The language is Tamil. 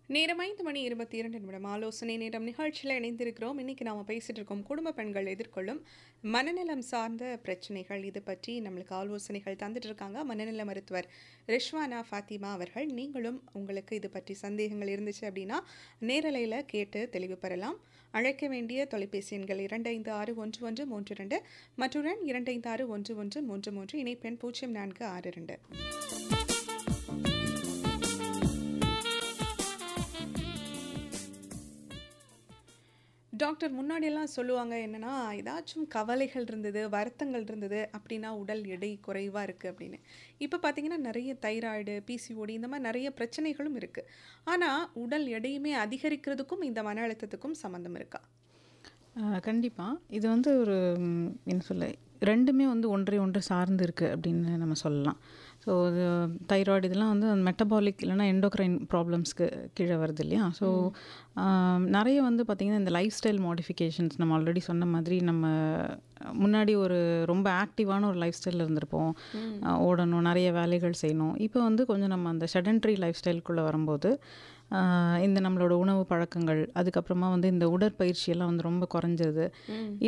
நேரம் ஐந்து மணி இருபத்தி இரண்டு நிமிடம் ஆலோசனை நேரம் நிகழ்ச்சியில் இணைந்திருக்கிறோம் இன்னைக்கு நாம பேசிட்டு இருக்கோம் குடும்ப பெண்கள் எதிர்கொள்ளும் மனநலம் சார்ந்த பிரச்சனைகள் இது பற்றி நம்மளுக்கு ஆலோசனைகள் தந்துட்டு இருக்காங்க மனநல மருத்துவர் ரிஷ்வானா ஃபாத்திமா அவர்கள் நீங்களும் உங்களுக்கு இது பற்றி சந்தேகங்கள் இருந்துச்சு அப்படின்னா நேரலையில் கேட்டு தெளிவு பெறலாம் அழைக்க வேண்டிய தொலைபேசி எண்கள் இரண்டு ஐந்து ஆறு ஒன்று ஒன்று மூன்று ரெண்டு மற்றொரு இரண்டு ஐந்து ஆறு ஒன்று ஒன்று மூன்று மூன்று இணைப்பெண் பூஜ்ஜியம் நான்கு ஆறு ரெண்டு டாக்டர் முன்னாடியெல்லாம் சொல்லுவாங்க என்னன்னா ஏதாச்சும் கவலைகள் இருந்தது வருத்தங்கள் இருந்தது அப்படின்னா உடல் எடை குறைவாக இருக்குது அப்படின்னு இப்போ பார்த்தீங்கன்னா நிறைய தைராய்டு பிசிஓடி இந்த மாதிரி நிறைய பிரச்சனைகளும் இருக்குது ஆனால் உடல் எடையுமே அதிகரிக்கிறதுக்கும் இந்த மன அழுத்தத்துக்கும் சம்மந்தம் இருக்கா கண்டிப்பாக இது வந்து ஒரு ம், என்ன சொல்ல ரெண்டுமே வந்து ஒன்றை ஒன்று சார்ந்து இருக்குது அப்படின்னு நம்ம சொல்லலாம் ஸோ இது தைராய்டு இதெல்லாம் வந்து மெட்டபாலிக் இல்லைனா எண்டோக்ரைன் ப்ராப்ளம்ஸ்க்கு கீழே வருது இல்லையா ஸோ நிறைய வந்து பார்த்திங்கன்னா இந்த லைஃப் ஸ்டைல் மாடிஃபிகேஷன்ஸ் நம்ம ஆல்ரெடி சொன்ன மாதிரி நம்ம முன்னாடி ஒரு ரொம்ப ஆக்டிவான ஒரு லைஃப் ஸ்டைலில் இருந்திருப்போம் அஹ், ஓடணும் நிறைய வேலைகள் செய்யணும் இப்போ வந்து கொஞ்சம் நம்ம அந்த செடன்ட்ரி லைஃப் ஸ்டைலுக்குள்ளே வரும்போது ஆஹ் இந்த நம்மளோட உணவு பழக்கங்கள் அதுக்கப்புறமா வந்து இந்த உடற்பயிற்சி எல்லாம் வந்து ரொம்ப குறைஞ்சது